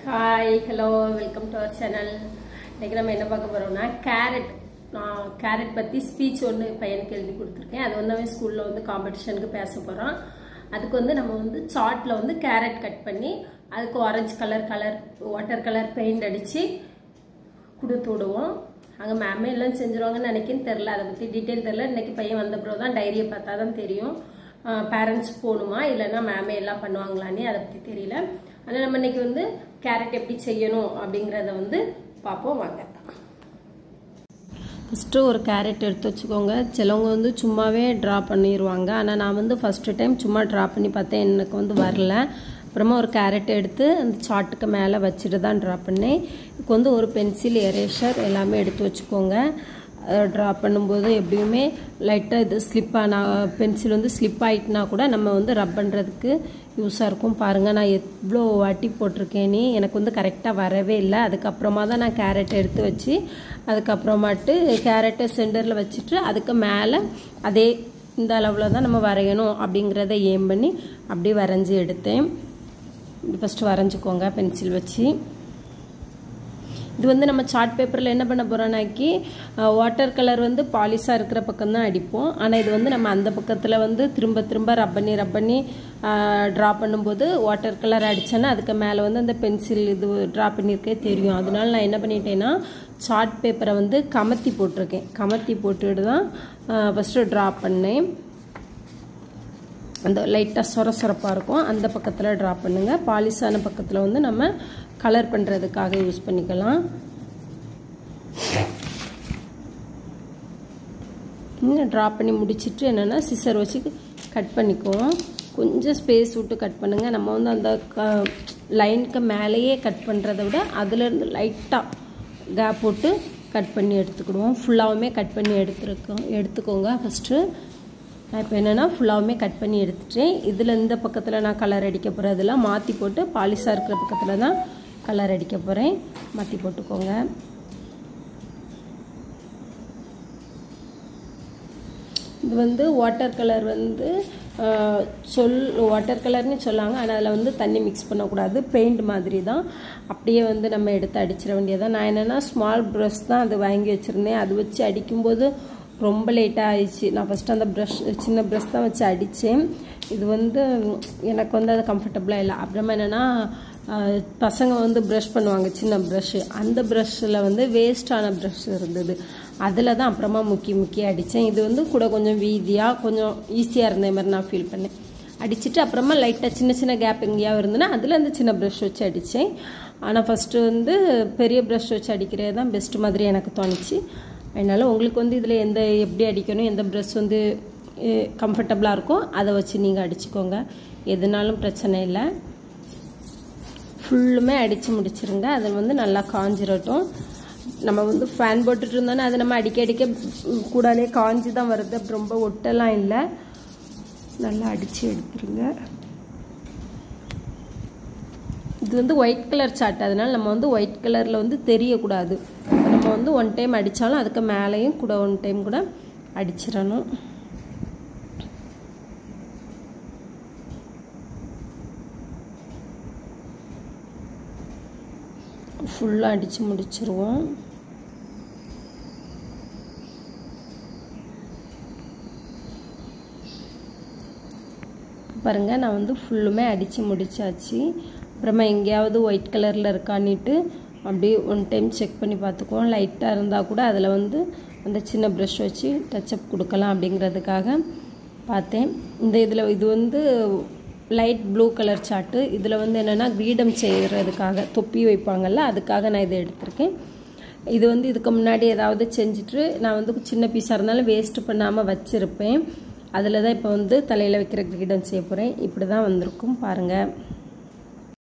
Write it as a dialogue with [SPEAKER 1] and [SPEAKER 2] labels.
[SPEAKER 1] hi hello welcome to our channel இன்னைக்கு நம்ம என்ன பார்க்க போறோம்னா கேரட் நான் கேரட் பற்றி ஸ்பீச் ஒன்று பையனுக்கு எழுதி கொடுத்துருக்கேன் அது வந்து அவன் ஸ்கூலில் வந்து காம்படிஷனுக்கு பேச போகிறான் அதுக்கு வந்து நம்ம வந்து சார்ட்டில் வந்து கேரட் கட் பண்ணி அதுக்கு orange colour colour water colour paint அடித்து கொடுத்து விடுவோம் அங்கே மேமே எல்லாம் செஞ்சுருவாங்கன்னு நினைக்கிறேன் தெரில அதை பற்றி டீட்டெயில் தெரில இன்னைக்கு பையன் வந்த பிறகு தான் டைரியை பார்த்தா தான் தெரியும் பேரண்ட்ஸ் போகணுமா இல்லைன்னா மேமே எல்லாம் பண்ணுவாங்களான்னு அதை பற்றி தெரியல ஆனால் நம்ம இன்னைக்கு வந்து கேரட் எப்படி செய்யணும் அப்படிங்கிறத வந்து பார்ப்போம் வாங்க ஃபஸ்ட்டு ஒரு கேரட் எடுத்து வச்சுக்கோங்க சிலவங்க வந்து சும்மாவே ட்ரா பண்ணிடுவாங்க ஆனால் நான் வந்து ஃபஸ்ட்டு டைம் சும்மா ட்ரா பண்ணி பார்த்தேன் எனக்கு வந்து வரல அப்புறமா ஒரு கேரட் எடுத்து அந்த சார்ட்டுக்கு மேலே வச்சுட்டு தான் ட்ரா பண்ணேன் இதுக்கு வந்து ஒரு பென்சில் எரேஷர் எல்லாமே எடுத்து வச்சுக்கோங்க ட்ரா பண்ணும்போது எப்படியுமே லைட்டாக இது ஸ்லிப் ஆனா பென்சில் வந்து ஸ்லிப் ஆகிட்டுனா கூட நம்ம வந்து ரப் பண்ணுறதுக்கு யூஸாக இருக்கும் பாருங்கள் நான் எவ்வளோ வாட்டி போட்டிருக்கேனே எனக்கு வந்து கரெக்டாக வரவே இல்லை அதுக்கப்புறமா தான் நான் கேரட் எடுத்து வச்சு அதுக்கப்புறமாட்டு கேரட்டை சென்டரில் வச்சுட்டு அதுக்கு மேலே அதே இந்த அளவில் தான் நம்ம வரையணும் அப்படிங்கிறத ஏம் பண்ணி அப்படியே வரைஞ்சி எடுத்தேன் ஃபஸ்ட்டு வரைஞ்சிக்கோங்க பென்சில் வச்சு இது வந்து நம்ம சார்ட் பேப்பரில் என்ன பண்ண போகிறோம்னாக்கி வாட்டர் கலர் வந்து பாலிஷாக இருக்கிற பக்கம் தான் அடிப்போம் ஆனால் இது வந்து நம்ம அந்த பக்கத்தில் வந்து திரும்ப திரும்ப ரப் பண்ணி ரப் பண்ணி ட்ரா பண்ணும்போது வாட்டர் கலர் அடித்தேன்னா அதுக்கு மேலே வந்து அந்த பென்சில் இது ட்ரா பண்ணியிருக்கே தெரியும் அதனால நான் என்ன பண்ணிட்டேன்னா சார்ட் பேப்பரை வந்து கமத்தி போட்டிருக்கேன் கமத்தி போட்டுட்டு தான் ஃபஸ்ட்டு ட்ரா பண்ணேன் அந்த லைட்டாக சொர சொரப்பாக இருக்கும் அந்த பக்கத்தில் ட்ரா பண்ணுங்கள் பாலிஷான பக்கத்தில் வந்து நம்ம கலர் பண்ணுறதுக்காக யூஸ் பண்ணிக்கலாம் இன்னும் ட்ரா பண்ணி முடிச்சுட்டு என்னென்னா சிசர் வச்சு கட் பண்ணிக்குவோம் கொஞ்சம் ஸ்பேஸ் விட்டு கட் பண்ணுங்கள் நம்ம வந்து அந்த க லைனுக்கு மேலேயே கட் பண்ணுறத விட அதுலேருந்து லைட்டாக கேப் போட்டு கட் பண்ணி எடுத்துக்கிடுவோம் ஃபுல்லாகவுமே கட் பண்ணி எடுத்துருக்கோம் எடுத்துக்கோங்க ஃபஸ்ட்டு நான் இப்போ என்னென்னா ஃபுல்லாகவுமே கட் பண்ணி எடுத்துட்டேன் இதில் இந்த பக்கத்தில் நான் கலர் அடிக்க போகிறேன் அதெல்லாம் மாற்றி போட்டு பாலிஷாக இருக்கிற பக்கத்தில் தான் கலர் அடிக்க போகிறேன் மாற்றி போட்டுக்கோங்க இது வந்து வாட்டர் கலர் வந்து சொல் வாட்டர் கலர்னு சொல்லாங்க ஆனால் அதில் வந்து தண்ணி மிக்ஸ் பண்ணக்கூடாது பெயிண்ட் மாதிரி தான் அப்படியே வந்து நம்ம எடுத்து அடிச்சிட வேண்டியதான் நான் என்னென்னா ஸ்மால் ப்ரஷ் தான் அது வாங்கி வச்சுருந்தேன் அது வச்சு அடிக்கும்போது ரொம்ப லேட்டாக ஆயிடுச்சு நான் ஃபஸ்ட்டு அந்த ப்ரஷ் சின்ன ப்ரஷ் தான் வச்சு அடித்தேன் இது வந்து எனக்கு வந்து அது கம்ஃபர்டபுளாக இல்லை அப்புறமா என்னென்னா பசங்க வந்து ப்ரஷ் பண்ணுவாங்க சின்ன ப்ரஷ்ஷு அந்த ப்ரஷ்ஷில் வந்து வேஸ்டான ப்ரஷ் இருந்தது அதில் தான் அப்புறமா முக்கி முக்கி அடித்தேன் இது வந்து கூட கொஞ்சம் வீதியாக கொஞ்சம் ஈஸியாக இருந்த மாதிரி நான் ஃபீல் பண்ணேன் அடிச்சுட்டு அப்புறமா லைட்டாக சின்ன சின்ன கேப் எங்கேயாவது இருந்ததுன்னா அதில் அந்த சின்ன ப்ரஷ் வச்சு அடித்தேன் ஆனால் ஃபஸ்ட்டு வந்து பெரிய ப்ரஷ் வச்சு அடிக்கிறது தான் பெஸ்ட் மாதிரி எனக்கு தோணுச்சு அதனால் உங்களுக்கு வந்து இதில் எந்த எப்படி அடிக்கணும் எந்த ப்ரஷ் வந்து கம்ஃபர்டபுளாக இருக்கோ அதை வச்சு நீங்கள் அடிச்சுக்கோங்க எதுனாலும் பிரச்சனை இல்லை ஃபுல்லுமே அடித்து முடிச்சிருங்க அது வந்து நல்லா காஞ்சிரட்டும் நம்ம வந்து ஃபேன் போட்டுட்டு இருந்தோன்னா அது நம்ம அடிக்க அடிக்க கூடாலே காஞ்சி தான் வருது அப்படி ரொம்ப ஒட்டெல்லாம் இல்லை நல்லா அடித்து எடுத்துருங்க இது வந்து ஒயிட் கலர் சாட் அதனால் நம்ம வந்து ஒயிட் கலரில் வந்து தெரியக்கூடாது நம்ம வந்து ஒன் டைம் அடித்தாலும் அதுக்கு மேலேயும் கூட ஒன் டைம் கூட அடிச்சிடணும் ஃபுல்லாக அடித்து முடிச்சிருவோம் பாருங்கள் நான் வந்து ஃபுல்லுமே அடித்து முடிச்சாச்சு அப்புறமா எங்கேயாவது ஒயிட் கலரில் இருக்கான்னுட்டு அப்படியே ஒன் டைம் செக் பண்ணி பார்த்துக்குவோம் லைட்டாக இருந்தால் கூட அதில் வந்து அந்த சின்ன ப்ரஷ் வச்சு டச்சப் கொடுக்கலாம் அப்படிங்கிறதுக்காக பார்த்தேன் இந்த இதில் இது வந்து லைட் ப்ளூ கலர் சார்ட்டு இதில் வந்து என்னென்னா கிரீடம் செய்கிறதுக்காக தொப்பி வைப்பாங்கள்ல அதுக்காக நான் இதை எடுத்திருக்கேன் இது வந்து இதுக்கு முன்னாடி ஏதாவது செஞ்சுட்டு நான் வந்து சின்ன பீஸாக இருந்தாலும் வேஸ்ட் பண்ணாமல் வச்சுருப்பேன் அதில் தான் இப்போ வந்து தலையில் வைக்கிற கிரீடம் செய்ய போகிறேன் இப்படி தான் வந்திருக்கும் பாருங்கள்